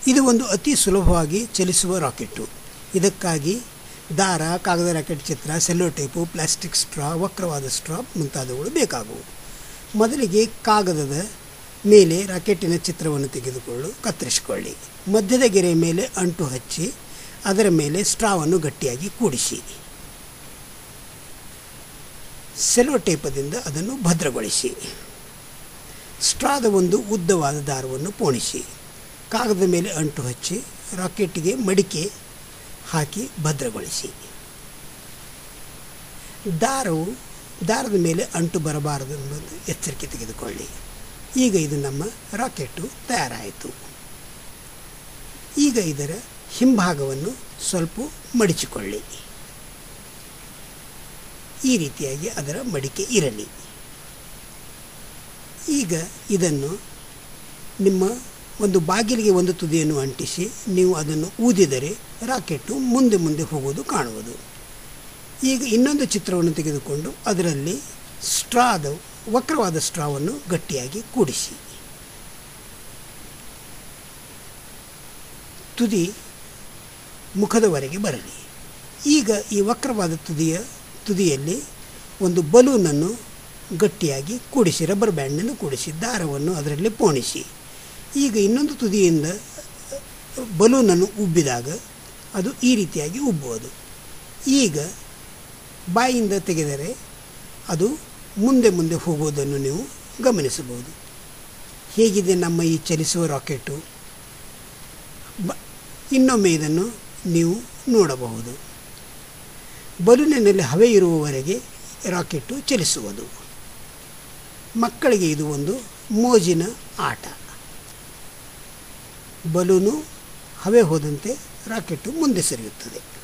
ಇದು ಒಂದು ಅತಿ ಸುಲಭವಾಗಿ ಚಲಿಸುವ ರಾಕೆಟ್ಟು ಇದಕ್ಕಾಗಿ ದಾರ ಕಾಗದ ರಾಕೆಟ್ ಚಿತ್ರ ಸೆಲ್ಲೋ ಟೇಪು ಪ್ಲಾಸ್ಟಿಕ್ ಸ್ಟ್ರಾ ವಕ್ರವಾದ ಸ್ಟ್ರಾ ಮುಂತಾದವುಗಳು ಬೇಕಾಗುವು ಮೊದಲಿಗೆ ಕಾಗದದ ಮೇಲೆ ರಾಕೆಟ್ಟಿನ ಚಿತ್ರವನ್ನು ತೆಗೆದುಕೊಳ್ಳು ಕತ್ತರಿಸಿಕೊಳ್ಳಿ ಮಧ್ಯದ ಗೆರೆಯ ಮೇಲೆ ಅಂಟು ಹಚ್ಚಿ ಅದರ ಮೇಲೆ ಸ್ಟ್ರಾವನ್ನು ಗಟ್ಟಿಯಾಗಿ ಕೂಡಿಸಿ ಸೆಲೋ ಟೇಪದಿಂದ ಅದನ್ನು ಭದ್ರಗೊಳಿಸಿ ಸ್ಟ್ರಾದ ಒಂದು ಉದ್ದವಾದ ದಾರವನ್ನು ಪೋಣಿಸಿ ಕಾಗದದ ಮೇಲೆ ಅಂಟು ಹಚ್ಚಿ ರಾಕೆಟ್ಟಿಗೆ ಮಡಿಕೆ ಹಾಕಿ ಭದ್ರಗೊಳಿಸಿ ದಾರವು ದಾರದ ಮೇಲೆ ಅಂಟು ಬರಬಾರದು ಎಂಬುದು ಎಚ್ಚರಿಕೆ ತೆಗೆದುಕೊಳ್ಳಿ ಈಗ ಇದು ನಮ್ಮ ರಾಕೆಟ್ಟು ತಯಾರಾಯಿತು ಈಗ ಇದರ ಹಿಂಭಾಗವನ್ನು ಸ್ವಲ್ಪ ಮಡಿಚಿಕೊಳ್ಳಿ ಈ ರೀತಿಯಾಗಿ ಅದರ ಮಡಿಕೆ ಇರಲಿ ಈಗ ಇದನ್ನು ನಿಮ್ಮ ಒಂದು ಬಾಗಿಲಿಗೆ ಒಂದು ತುದಿಯನ್ನು ಅಂಟಿಸಿ ನೀವು ಅದನ್ನು ಊದಿದರೆ ರಾಕೆಟ್ಟು ಮುಂದೆ ಮುಂದೆ ಹೋಗುವುದು ಕಾಣುವುದು ಈಗ ಇನ್ನೊಂದು ಚಿತ್ರವನ್ನು ತೆಗೆದುಕೊಂಡು ಅದರಲ್ಲಿ ಸ್ಟ್ರಾದ ವಕ್ರವಾದ ಸ್ಟ್ರಾವನ್ನು ಗಟ್ಟಿಯಾಗಿ ಕೂಡಿಸಿ ತುದಿ ಮುಖದವರೆಗೆ ಬರಲಿ ಈಗ ಈ ವಕ್ರವಾದ ತುದಿಯ ತುದಿಯಲ್ಲಿ ಒಂದು ಬಲೂನನ್ನು ಗಟ್ಟಿಯಾಗಿ ಕೂಡಿಸಿ ರಬ್ಬರ್ ಬ್ಯಾಂಡನ್ನು ಕೂಡಿಸಿ ದಾರವನ್ನು ಅದರಲ್ಲಿ ಪೋಣಿಸಿ ಈಗ ಇನ್ನೊಂದು ತುದಿಯಿಂದ ಬಲೂನನ್ನು ಉಬ್ಬಿದಾಗ ಅದು ಈ ರೀತಿಯಾಗಿ ಉಬ್ಬುವುದು ಈಗ ಬಾಯಿಂದ ತೆಗೆದರೆ ಅದು ಮುಂದೆ ಮುಂದೆ ಹೋಗುವುದನ್ನು ನೀವು ಗಮನಿಸಬಹುದು ಹೇಗಿದೆ ನಮ್ಮ ಈ ಚಲಿಸುವ ರಾಕೆಟು ಬ ಇನ್ನೊಮ್ಮೆ ಇದನ್ನು ನೀವು ನೋಡಬಹುದು ಬಲೂನಿನಲ್ಲಿ ಹವೆ ಇರುವವರೆಗೆ ರಾಕೆಟ್ಟು ಚಲಿಸುವುದು ಮಕ್ಕಳಿಗೆ ಇದು ಒಂದು ಮೋಜಿನ ಆಟ ಬಲೂನು ಹವೆ ಹೋದಂತೆ ರಾಕೆಟ್ಟು ಮುಂದೆ ಸರಿಯುತ್ತದೆ